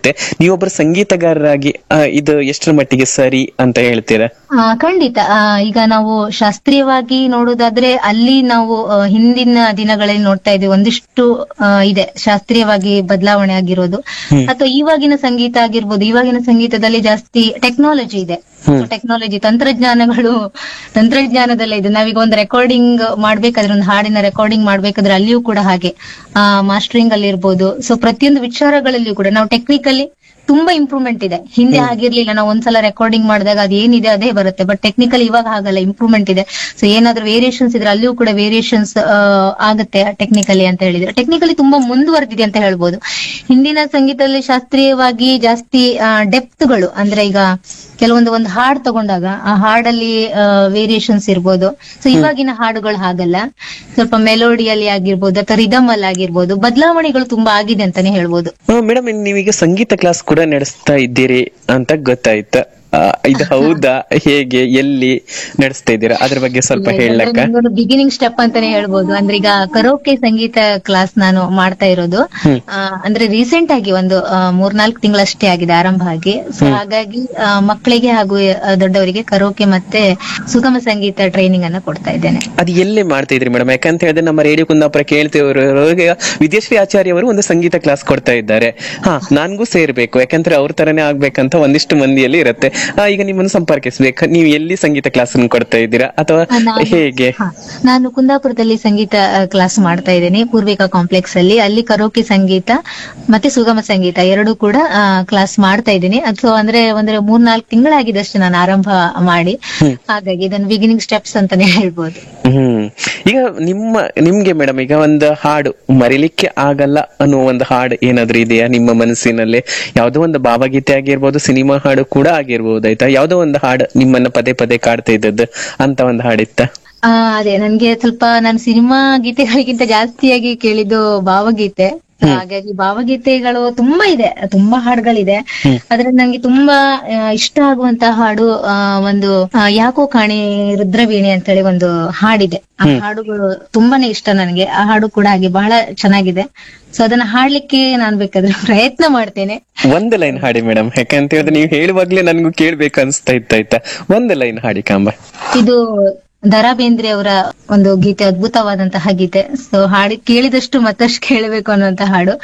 ಇರುತ್ತೆ ನೀವೊಬ್ಬರು ಸಂಗೀತಗಾರರಾಗಿ ಆ, ಇದು ಎಷ್ಟರ ಮಟ್ಟಿಗೆ ಸರಿ ಅಂತ ಹೇಳ್ತೀರಾ ಆ, ಖಂಡಿತ ಆ, ಈಗ ನಾವು ಶಾಸ್ತ್ರೀಯವಾಗಿ ನೋಡೋದಾದ್ರೆ ಅಲ್ಲಿ ನಾವು ಆ, ಹಿಂದಿನ ದಿನಗಳಲ್ಲಿ ನೋಡ್ತಾ ಇದ್ವಿ ಒಂದಿಷ್ಟು ಆ, ಇದೆ ಶಾಸ್ತ್ರೀಯವಾಗಿ ಬದಲಾವಣೆ ಆಗಿರೋದು ಅಥವಾ ಇವಾಗಿನ ಸಂಗೀತ ಆಗಿರ್ಬೋದು ಇವಾಗಿನ ಸಂಗೀತದಲ್ಲಿ ಜಾಸ್ತಿ ಟೆಕ್ನಾಲಜಿ ಇದೆ ಟೆಕ್ನಾಲಜಿ ತಂತ್ರಜ್ಞಾನಗಳು ತಂತ್ರಜ್ಞಾನದಲ್ಲೇ ಇದೆ ನಾವೀಗ ಒಂದು ರೆಕಾರ್ಡಿಂಗ್ ಮಾಡ್ಬೇಕಾದ್ರೆ ಒಂದು ಹಾಡಿನ ರೆಕಾರ್ಡಿಂಗ್ ಮಾಡ್ಬೇಕಾದ್ರೆ ಅಲ್ಲಿಯೂ ಕೂಡ ಹಾಗೆ ಮಾಸ್ಟರಿಂಗ್ ಅಲ್ಲಿ ಇರ್ಬೋದು ಸೊ ಪ್ರತಿಯೊಂದು ವಿಚಾರಗಳಲ್ಲಿಯೂ ಕೂಡ ನಾವು ಟೆಕ್ನಿಕಲಿ ತುಂಬಾ ಇಂಪ್ರೂವ್ಮೆಂಟ್ ಇದೆ ಹಿಂದೆ ಆಗಿರ್ಲಿಲ್ಲ ನಾವು ಒಂದ್ಸಲ ರೆಕಾರ್ಡಿಂಗ್ ಮಾಡಿದಾಗ ಅದು ಏನಿದೆ ಅದೇ ಬರುತ್ತೆ ಬಟ್ ಟೆಕ್ನಿಕಲ್ ಇವಾಗ ಹಾಗಲ್ಲ ಇಂಪ್ರೂವ್ಮೆಂಟ್ ಇದೆ ಸೊ ಏನಾದ್ರೂ ವೇರಿಯೇಷನ್ಸ್ ಇದ್ರೆ ಅಲ್ಲಿಯೂ ಕೂಡ ವೇರಿಯೇಷನ್ಸ್ ಆಗುತ್ತೆ ಟೆಕ್ನಿಕಲಿ ಅಂತ ಹೇಳಿದ್ರೆ ಟೆಕ್ನಿಕಲಿ ತುಂಬಾ ಮುಂದುವರೆದಿದೆ ಅಂತ ಹೇಳ್ಬೋದು ಹಿಂದಿನ ಸಂಗೀತದಲ್ಲಿ ಶಾಸ್ತ್ರೀಯವಾಗಿ ಜಾಸ್ತಿ ಡೆಪ್ತ್ಗಳು ಅಂದ್ರೆ ಈಗ ಕೆಲವೊಂದು ಒಂದು ಹಾಡ್ ತಗೊಂಡಾಗ ಆ ಹಾಡಲ್ಲಿ ವೇರಿಯೇಷನ್ಸ್ ಇರ್ಬೋದು ಸೊ ಇವಾಗಿನ ಹಾಡುಗಳು ಹಾಗಲ್ಲ ಸ್ವಲ್ಪ ಮೆಲೋಡಿಯಲ್ಲಿ ಆಗಿರ್ಬೋದು ಅಥವಾ ರಿದಮ್ ಅಲ್ಲಿ ಆಗಿರ್ಬೋದು ಬದಲಾವಣೆಗಳು ತುಂಬಾ ಆಗಿದೆ ಅಂತಾನೆ ಹೇಳ್ಬೋದು ಮೇಡಮ್ ನೀವೀಗ ಸಂಗೀತ ಕ್ಲಾಸ್ ಕೂಡ ನಡೆಸ್ತಾ ಇದ್ದೀರಿ ಅಂತ ಗೊತ್ತಾಯ್ತು ಆ, ಇದು ಹೌದಾ ಹೇಗೆ ಎಲ್ಲಿ ನಡೆಸ್ತಾ ಇದ್ದೀರಾ ಅದ್ರ ಬಗ್ಗೆ ಸ್ವಲ್ಪ ಹೇಳಕ್ಕ ಬಿಗಿನಿಂಗ್ ಸ್ಟೆಪ್ ಅಂತಾನೆ ಹೇಳ್ಬೋದು ಅಂದ್ರೆ ಈಗ ಕರೋಕೆ ಸಂಗೀತ ಕ್ಲಾಸ್ ನಾನು ಮಾಡ್ತಾ ಇರೋದು ಆ, ಅಂದ್ರೆ ರೀಸೆಂಟ್ ಆಗಿ ಒಂದು ಆ, ಮೂರ್ನಾಲ್ಕು ತಿಂಗಳಷ್ಟೇ ಆಗಿದೆ ಆರಂಭ ಆಗಿ ಸೊ ಹಾಗಾಗಿ ಆ, ಮಕ್ಕಳಿಗೆ ಹಾಗೂ ಆ, ದೊಡ್ಡವರಿಗೆ ಕರೋಕೆ ಮತ್ತೆ ಸುಗಮ ಸಂಗೀತ ಟ್ರೈನಿಂಗ್ ಅನ್ನ ಕೊಡ್ತಾ ಇದ್ದೇನೆ ಅದು ಎಲ್ಲೇ ಮಾಡ್ತಾ ಇದ್ರಿ ಮೇಡಮ್ ಯಾಕಂತ ಹೇಳಿದ್ರೆ ನಮ್ಮ ರೇಡಿಯೋ ಕುಂದಾಪುರ ಕೇಳ್ತಿವರು ವಿದ್ಯಾಶ್ರೀ ಆಚಾರ್ಯ ಅವರು ಒಂದು ಸಂಗೀತ ಕ್ಲಾಸ್ ಕೊಡ್ತಾ ಇದ್ದಾರೆ ಹಾ ನನ್ಗೂ ಸೇರ್ಬೇಕು ಯಾಕಂದ್ರೆ ಅವ್ರ ತರನೇ ಆಗ್ಬೇಕಂತ ಒಂದಿಷ್ಟು ಮಂದಿಯಲ್ಲಿ ಇರುತ್ತೆ ಆ, ಈಗ ನಿಮ್ಮನ್ನು ಸಂಪರ್ಕಿಸ್ಬೇಕು ನೀವು ಎಲ್ಲಿ ಸಂಗೀತ ಕ್ಲಾಸ್ ಕೊಡ್ತಾ ಇದ್ದೀರಾ ಅಥವಾ ನಾನು- ಹೇಗೆ ಹಾ. ನಾನು ಕುಂದಾಪುರದಲ್ಲಿ ಸಂಗೀತ ಕ್ಲಾಸ್ ಮಾಡ್ತಾ ಇದ್ದೇನೆ ಪೂರ್ವಿಕಾ ಕಾಂಪ್ಲೆಕ್ಸ್ ಅಲ್ಲಿ ಅಲ್ಲಿ ಕರೋಕೆ ಸಂಗೀತ ಮತ್ತೆ ಸುಗಮ ಸಂಗೀತ ಎರಡು ಕೂಡ ಕ್ಲಾಸ್ ಮಾಡ್ತಾ ಇದ್ದೀನಿ ಸೊ ಅಂದ್ರೆ ಅಂದ್ರೆ ಮೂರ್ನಾಲ್ಕು ತಿಂಗಳಾಗಿದೆ ಅಷ್ಟೇ ನಾನು ಆರಂಭ ಮಾಡಿ ಹಾಗಾಗಿ ಇದನ್ನು ಬಿಗಿನಿಂಗ್ ಸ್ಟೆಪ್ಸ್ ಅಂತಾನೆ ಹೇಳ್ಬೋದು ಹ್ಮ್ ಈಗ ನಿಮ್ಮ ನಿಮ್ಗೆ ಮೇಡಮ್ ಈಗ ಒಂದು ಹಾಡು ಮರಿಲಿಕ್ಕೆ ಆಗಲ್ಲ ಅನ್ನುವ ಒಂದು ಹಾಡು ಏನಾದ್ರೂ ಇದೆಯಾ ನಿಮ್ಮ ಮನಸ್ಸಿನಲ್ಲಿ ಯಾವುದೋ ಒಂದು ಭಾವಗೀತೆ ಆಗಿರ್ಬೋದು ಸಿನಿಮಾ ಹಾಡು ಕೂಡ ಆಗಿರ್ಬೋದು ಆಯ್ತಾ ಯಾವುದೋ ಒಂದು ಹಾಡು ನಿಮ್ಮನ್ನ ಪದೇ ಪದೇ ಕಾಡ್ತಾ ಇದ್ದದ್ದು ಅಂತ ಒಂದು ಹಾಡಿತ್ತ ಆ, ಅದೇ ನನ್ಗೆ ಸ್ವಲ್ಪ ನಾನು ಸಿನಿಮಾ ಗೀತೆಗಳಿಗಿಂತ ಜಾಸ್ತಿಯಾಗಿ ಕೇಳಿದ್ದು ಭಾವಗೀತೆ ಹಾಗಾಗಿ ಭಾವಗೀತೆಗಳು ತುಂಬಾ ಇದೆ ತುಂಬಾ ಹಾಡುಗಳಿದೆ ಅದ್ರಲ್ಲಿ ನಂಗೆ ತುಂಬಾ ಆ, ಇಷ್ಟ ಆಗುವಂತ ಹಾಡು ಆ, ಒಂದು ಆ, ಯಾಕೋ ಕಾಣಿ ರುದ್ರವೀಣೆ ಅಂತೇಳಿ ಒಂದು ಹಾಡಿದೆ ಆ ಹಾಡುಗಳು ತುಂಬಾನೇ ಇಷ್ಟ ನನಗೆ ಆ ಹಾಡು ಕೂಡ ಹಾಗೆ ಬಹಳ ಚೆನ್ನಾಗಿದೆ ಸೊ ಅದನ್ನ ಹಾಡ್ಲಿಕ್ಕೆ ನಾನ್ ಬೇಕಾದ್ರೆ ಪ್ರಯತ್ನ ಮಾಡ್ತೇನೆ ಒಂದು ಲೈನ್ ಹಾಡಿ ಮೇಡಮ್ ಯಾಕಂತ ಹೇಳಿದ್ರೆ ನೀವು ಹೇಳುವಾಗ್ಲೇ ನನ್ಗೂ ಕೇಳ್ಬೇಕು ಅನ್ಸ್ತಾ ಇತ್ತಾಯ್ತಾ ಒಂದು ಲೈನ್ ಹಾಡಿ ಕಾಂಬ ಇದು ದರಾ ಬೇಂದ್ರೆ ಅವರ ಒಂದು ಗೀತೆ ಅದ್ಭುತವಾದಂತಹ ಗೀತೆ ಸೊ ಹಾಡಿ ಕೇಳಿದಷ್ಟು ಮತ್ತಷ್ಟು ಕೇಳಬೇಕು ಅನ್ನುವಂತ ಹಾಡು